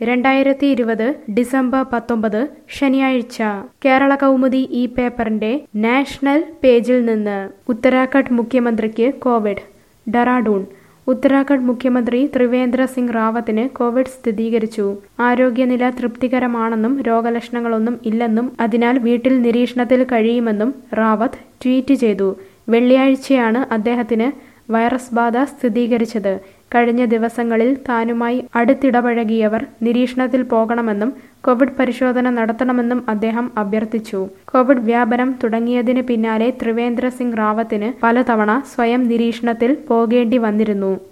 രണ്ടായിരത്തി ഇരുപത് ഡിസംബർ പത്തൊമ്പത് ശനിയാഴ്ച കേരള കൗമുദി ഈ പേപ്പറിന്റെ നാഷണൽ പേജിൽ നിന്ന് ഉത്തരാഖണ്ഡ് മുഖ്യമന്ത്രിക്ക് കോവിഡ് ഡെറാഡൂൺ ഉത്തരാഖണ്ഡ് മുഖ്യമന്ത്രി ത്രിവേന്ദ്ര സിംഗ് റാവത്തിന് കോവിഡ് സ്ഥിരീകരിച്ചു ആരോഗ്യനില തൃപ്തികരമാണെന്നും രോഗലക്ഷണങ്ങളൊന്നും ഇല്ലെന്നും അതിനാൽ വീട്ടിൽ നിരീക്ഷണത്തിൽ കഴിയുമെന്നും റാവത്ത് ട്വീറ്റ് ചെയ്തു വെള്ളിയാഴ്ചയാണ് അദ്ദേഹത്തിന് വൈറസ് ബാധ സ്ഥിരീകരിച്ചത് കഴിഞ്ഞ ദിവസങ്ങളിൽ താനുമായി അടുത്തിടപഴകിയവർ നിരീക്ഷണത്തിൽ പോകണമെന്നും കോവിഡ് പരിശോധന നടത്തണമെന്നും അദ്ദേഹം അഭ്യർത്ഥിച്ചു കോവിഡ് വ്യാപനം തുടങ്ങിയതിന് പിന്നാലെ ത്രിവേന്ദ്ര സിംഗ് റാവത്തിന് പലതവണ സ്വയം നിരീക്ഷണത്തിൽ പോകേണ്ടി വന്നിരുന്നു